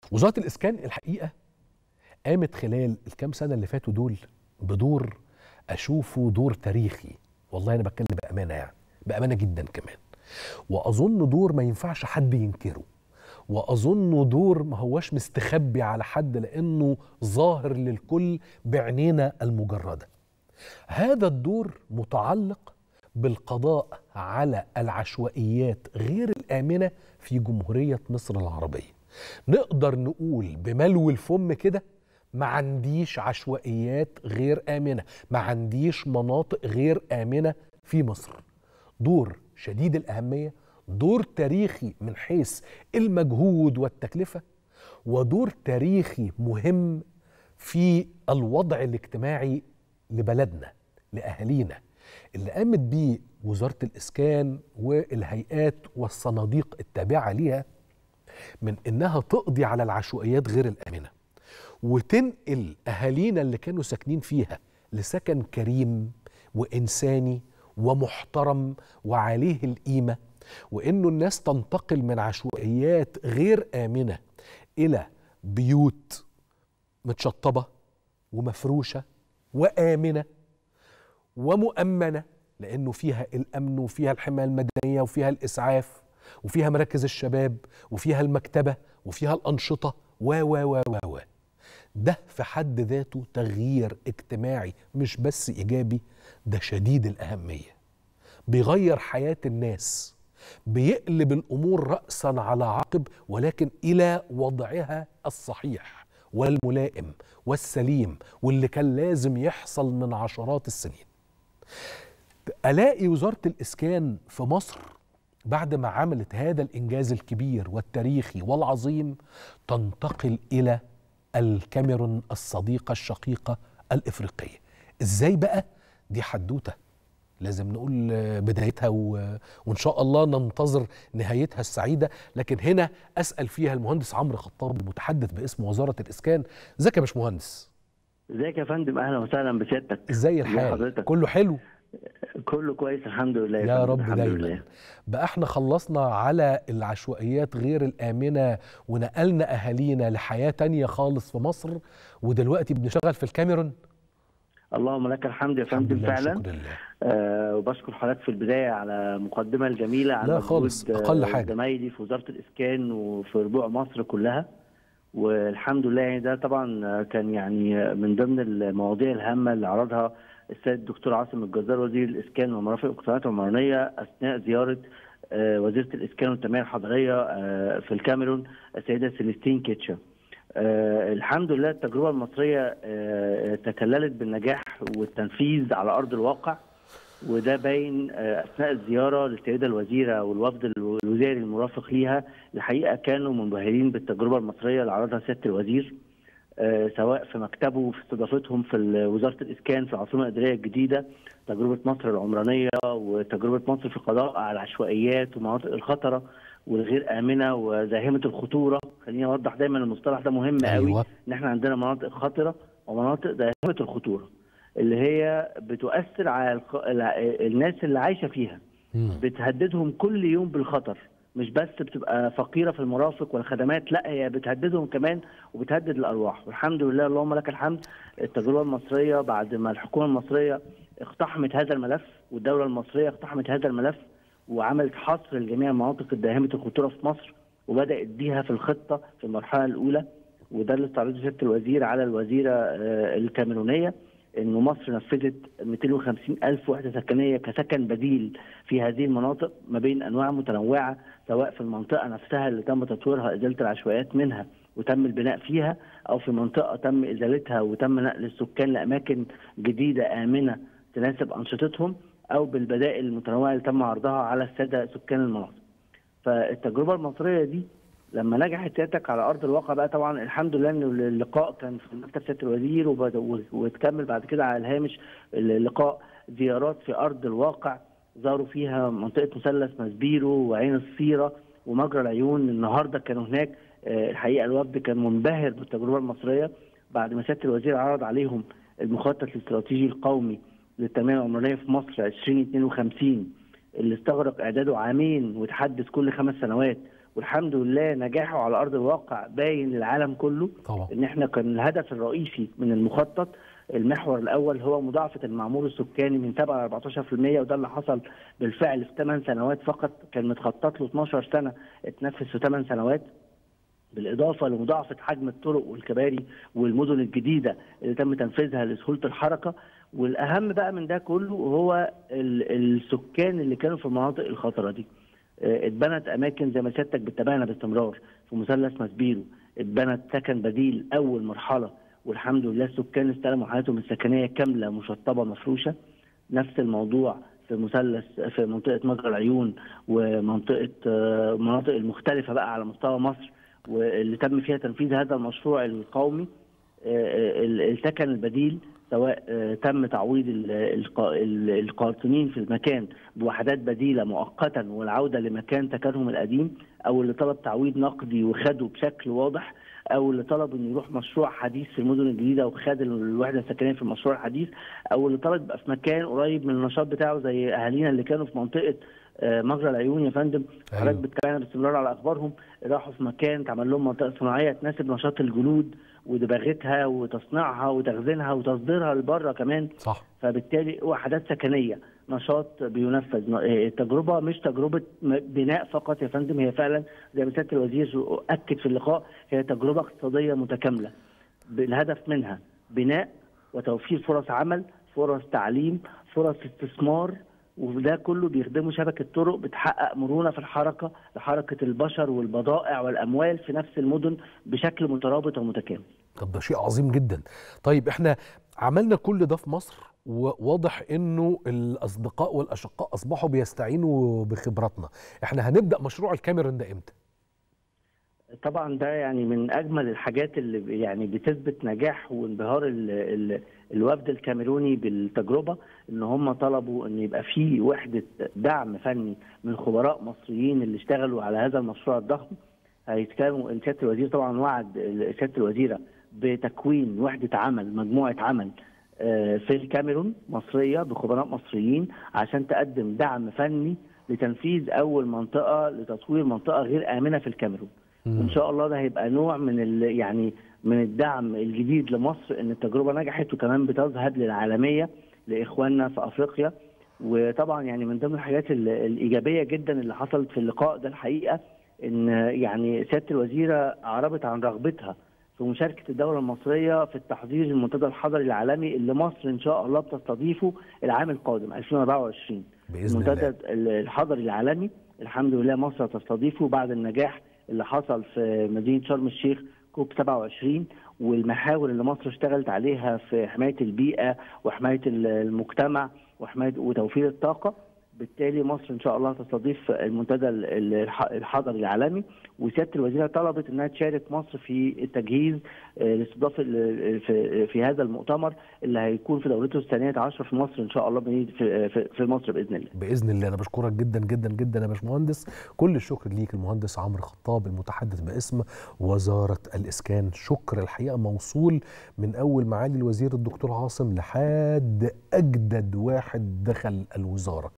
وزاره الاسكان الحقيقه قامت خلال الكام سنه اللي فاتوا دول بدور اشوفه دور تاريخي والله انا بتكلم بامانه يعني بامانه جدا كمان واظن دور ما ينفعش حد ينكره واظن دور ما هوش مستخبي على حد لانه ظاهر للكل بعينينا المجرده هذا الدور متعلق بالقضاء على العشوائيات غير الامنه في جمهوريه مصر العربيه نقدر نقول بملو الفم كده ما عنديش عشوائيات غير امنه ما عنديش مناطق غير امنه في مصر دور شديد الاهميه دور تاريخي من حيث المجهود والتكلفه ودور تاريخي مهم في الوضع الاجتماعي لبلدنا لاهالينا اللي قامت بيه وزاره الاسكان والهيئات والصناديق التابعه ليها من انها تقضي على العشوائيات غير الامنه وتنقل اهالينا اللي كانوا ساكنين فيها لسكن كريم وانساني ومحترم وعليه القيمه وانه الناس تنتقل من عشوائيات غير امنه الى بيوت متشطبه ومفروشه وامنه ومؤمنه لانه فيها الامن وفيها الحمايه المدنيه وفيها الاسعاف وفيها مراكز الشباب وفيها المكتبه وفيها الانشطه و و و و و ده في حد ذاته تغيير اجتماعي مش بس ايجابي ده شديد الاهميه بيغير حياه الناس بيقلب الامور راسا على عقب ولكن الى وضعها الصحيح والملائم والسليم واللي كان لازم يحصل من عشرات السنين الاقي وزاره الاسكان في مصر بعد ما عملت هذا الانجاز الكبير والتاريخي والعظيم تنتقل الى الكاميرون الصديقه الشقيقه الافريقيه ازاي بقى دي حدوته لازم نقول بدايتها و... وان شاء الله ننتظر نهايتها السعيده لكن هنا اسال فيها المهندس عمرو خطاب المتحدث باسم وزاره الاسكان ازيك يا باشمهندس ازيك يا فندم اهلا وسهلا بسيادتك ازاي الحال حضرتك؟ كله حلو كله كويس الحمد لله يا فندم، رب الحمد دايما لله. بقى احنا خلصنا على العشوائيات غير الآمنة ونقلنا أهالينا لحياة تانية خالص في مصر ودلوقتي بنشتغل في الكاميرون اللهم لك الحمد يا الحمد فندم لله فعلا شكر لله آه وبشكر حضرتك في البدايه على المقدمه الجميله على لا مجهود، خالص، أقل آه، حاجة. زمايلي في وزاره الاسكان وفي ربوع مصر كلها والحمد لله يعني ده طبعا آه، كان يعني من ضمن المواضيع الهامه اللي عرضها السيد الدكتور عاصم الجزار وزير الاسكان والمرافق والاقتصادات العمرانيه اثناء زياره آه، وزيره الاسكان والتنميه الحضريه آه، في الكاميرون السيده سيليستين كيتشا آه الحمد لله التجربه المصريه آه تكللت بالنجاح والتنفيذ على ارض الواقع وده باين آه اثناء الزياره للسيده الوزيره والوفد الوزاري المرافق ليها الحقيقه كانوا منبهرين بالتجربه المصريه اللي عرضها سياده الوزير آه سواء في مكتبه وفي استضافتهم في ال- وزاره الاسكان في العاصمه الاداريه الجديده تجربه مصر العمرانيه وتجربه مصر في القضاء على العشوائيات ومناطق الخطره والغير امنه وزاهمه الخطوره خليني اوضح دايما المصطلح ده مهم قوي أيوة ان احنا عندنا مناطق خطره ومناطق دائمه الخطوره اللي هي بتؤثر على الخ... الع- الناس اللي عايشه فيها مم. بتهددهم كل يوم بالخطر مش بس بتبقى فقيره في المرافق والخدمات لا هي بتهددهم كمان وبتهدد الارواح والحمد لله اللهم لك الحمد التجربه المصريه بعد ما الحكومه المصريه اقتحمت هذا الملف والدوله المصريه اقتحمت هذا الملف وعملت حصر لجميع المناطق الداهمه الخطوره في مصر وبدات بيها في الخطه في المرحله الاولى وده اللي استعرضه سياده الوزير على الوزيره آه، الكاميرونيه انه مصر نفذت 250 الف وحده سكنيه كسكن بديل في هذه المناطق ما بين انواع متنوعه سواء في المنطقه نفسها اللي تم تطويرها ازاله العشوائيات منها وتم البناء فيها او في منطقه تم ازالتها وتم نقل السكان لاماكن جديده امنه تناسب انشطتهم او بالبدائل المتنوعه اللي تم عرضها على الساده سكان المناطق. فالتجربه المصريه دي لما نجحت سيادتك على ارض الواقع بقى طبعا الحمد لله ان اللقاء كان في مكتب سياده الوزير وبد- وتكمل بعد كده على الهامش اللقاء زيارات في ارض الواقع زاروا فيها منطقه مثلث مسبيرو وعين الصيره ومجرى العيون النهارده كانوا هناك آه، الحقيقه الوفد كان منبهر بالتجربه المصريه بعد ما سياده الوزير عرض عليهم المخطط الاستراتيجي القومي للتنميه العمرانيه في مصر 2052 اللي استغرق اعداده عامين وتحدث كل خمس سنوات والحمد لله نجاحه على ارض الواقع باين للعالم كله طبعا ان احنا كان الهدف الرئيسي من المخطط المحور الاول هو مضاعفه المعمول السكاني من 7 ل 14% وده اللي حصل بالفعل في 8 سنوات فقط كان متخطط له 12 سنه اتنفذ في 8 سنوات بالاضافه لمضاعفه حجم الطرق والكباري والمدن الجديده اللي تم تنفيذها لسهوله الحركه والاهم بقى من ده كله هو السكان اللي كانوا في المناطق الخطره دي اتبنت اماكن زي ما سيادتك بتتابعنا باستمرار في مثلث مسبيرو اتبنت سكن بديل اول مرحله والحمد لله السكان استلموا حياتهم السكنيه كامله مشطبه مفروشه نفس الموضوع في مثلث في منطقه مجرى العيون ومنطقه مناطق المختلفه بقى على مستوى مصر واللي تم فيها تنفيذ هذا المشروع القومي السكن البديل سواء تم تعويض القاطنين في المكان بوحدات بديله مؤقتا والعوده لمكان سكنهم القديم او اللي طلب تعويض نقدي وخده بشكل واضح او اللي طلب انه يروح مشروع حديث في المدن الجديده وخد الوحده السكنيه في المشروع الحديث او اللي طلب يبقى في مكان قريب من النشاط بتاعه زي اهالينا اللي كانوا في منطقه مجرى العيون يا فندم حضرتك أيوه. بتتابعنا باستمرار على اخبارهم راحوا في مكان تعمل لهم منطقه صناعيه تناسب نشاط الجلود ودباغتها وتصنيعها وتخزينها وتصديرها لبره كمان صح فبالتالي وحدات سكنيه نشاط بينفذ التجربه مش تجربه بناء فقط يا فندم هي فعلا زي ما سياده الوزير اكد في اللقاء هي تجربه اقتصاديه متكامله بالهدف منها بناء وتوفير فرص عمل فرص تعليم فرص استثمار وده كله بيخدموا شبكه طرق بتحقق مرونه في الحركه لحركه البشر والبضائع والاموال في نفس المدن بشكل مترابط ومتكامل. طب ده شيء عظيم جدا. طيب احنا عملنا كل ده في مصر وواضح انه الاصدقاء والاشقاء اصبحوا بيستعينوا بخبراتنا. احنا هنبدا مشروع الكاميرون ده امتى؟ طبعا ده يعني من اجمل الحاجات اللي يعني بتثبت نجاح وانبهار ال ال الوفد الكاميروني بالتجربه ان هم طلبوا ان يبقى في وحده دعم فني من خبراء مصريين اللي اشتغلوا على هذا المشروع الضخم هيتكلموا سياده الوزير طبعا وعد سياده الوزيره بتكوين وحده عمل مجموعه عمل في الكاميرون مصريه بخبراء مصريين عشان تقدم دعم فني لتنفيذ اول منطقه لتطوير منطقه غير امنه في الكاميرون وان شاء الله ده هيبقى نوع من يعني من الدعم الجديد لمصر ان التجربه نجحت وكمان بتذهب للعالميه لاخواننا في افريقيا وطبعا يعني من ضمن الحاجات الايجابيه جدا اللي حصلت في اللقاء ده الحقيقه ان يعني سياده الوزيره اعربت عن رغبتها في مشاركه الدوله المصريه في التحضير للمنتدى الحضري العالمي اللي مصر ان شاء الله بتستضيفه العام القادم 2024 باذن المنتدى الحضري العالمي الحمد لله مصر تستضيفه بعد النجاح اللي حصل في مدينه شرم الشيخ كوب 27 والمحاور اللي مصر اشتغلت عليها في حمايه البيئه وحمايه المجتمع وحمايه وتوفير الطاقه بالتالي مصر ان شاء الله تستضيف المنتدى الحضري العالمي وسياده الوزيره طلبت انها تشارك مصر في التجهيز لاستضافه في هذا المؤتمر اللي هيكون في دورته الثانيه عشر في مصر ان شاء الله في مصر باذن الله. باذن الله انا بشكرك جدا جدا جدا يا باشمهندس كل الشكر ليك المهندس عمرو خطاب المتحدث باسم وزاره الاسكان شكر الحقيقه موصول من اول معالي الوزير الدكتور عاصم لحد اجدد واحد دخل الوزاره.